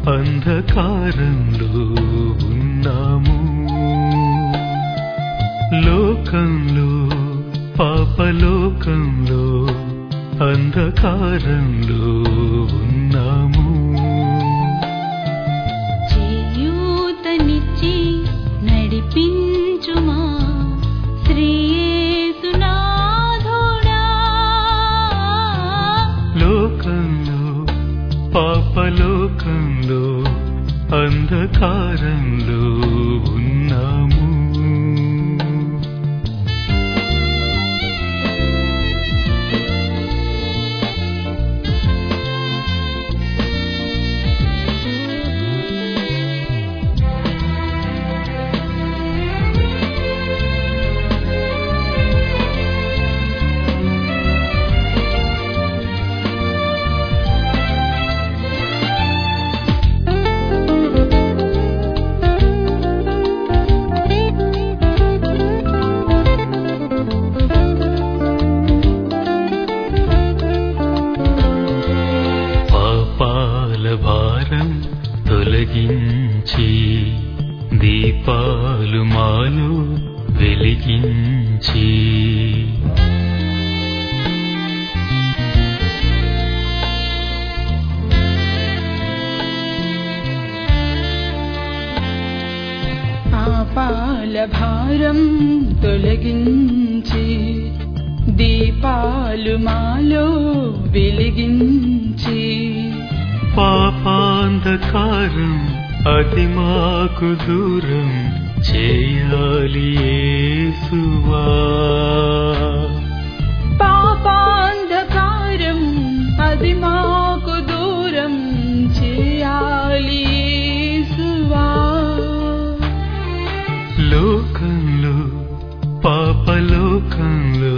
అంధకారంలో ఉన్నాము లోకంలో పాపలోకంలో అంధకారంలో ఉన్నాము చేయూతనిచ్చి నడిపించుమా శ్రీయేసునాథుడా లోకంలో పాపలోకంలో అంధకారంలో ఉన్నాము పాపాల భారం తొలగించి దీపాలు మాలు వెలిగించి పాపాల భారం తొలగించి దీపాలు మాలో వెలిగించి పాపాంధకారం అది మాకు దూరం చేయాలి యేసువా పాపాంధకారం అది మాకు దూరం చేయాలి యేసువా. లోకంలో పాపలోకంలో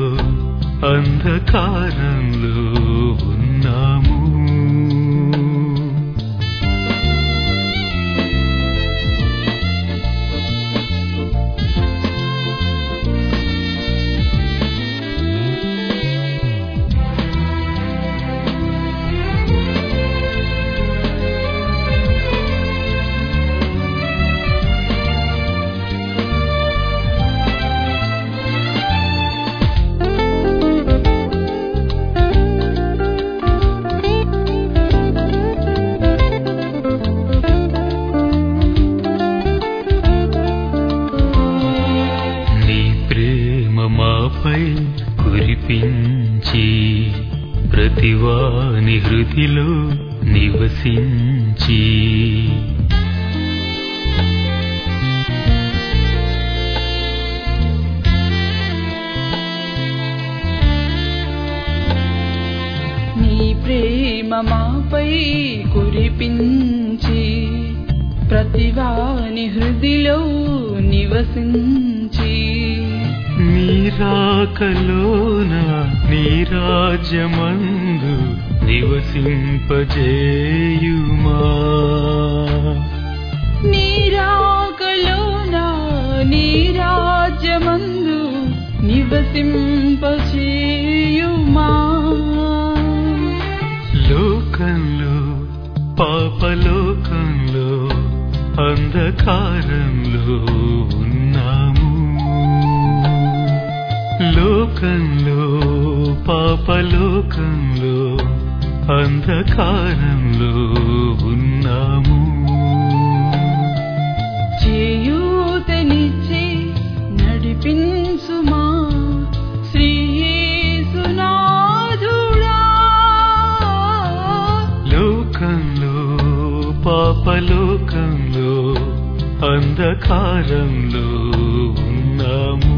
అంధకారంలో ఉన్నాము నీ ప్రేమ మాపై కురిపించి ప్రతివాని హృదిలో నివసించి నీ ప్రేమ మాపై కురిపించి ప్రతివాని హృదిలో నివసించి నీరాకలోన నీరాజ్యమందు నివసింపజేయుమా నీరాకలోన నీరాజ్యమందు నివసింపచేయుమా లోకంలో పాపలోకంలో అంధకారంలో ఉన్నాము లోకంలో పాపలోకంలో అంధకారంలో ఉన్నాము చేయూతనిచ్చి నడిపించుమా శ్రీయేసునాథుడా లోకంలో పాపలోకంలో అంధకారంలో ఉన్నాము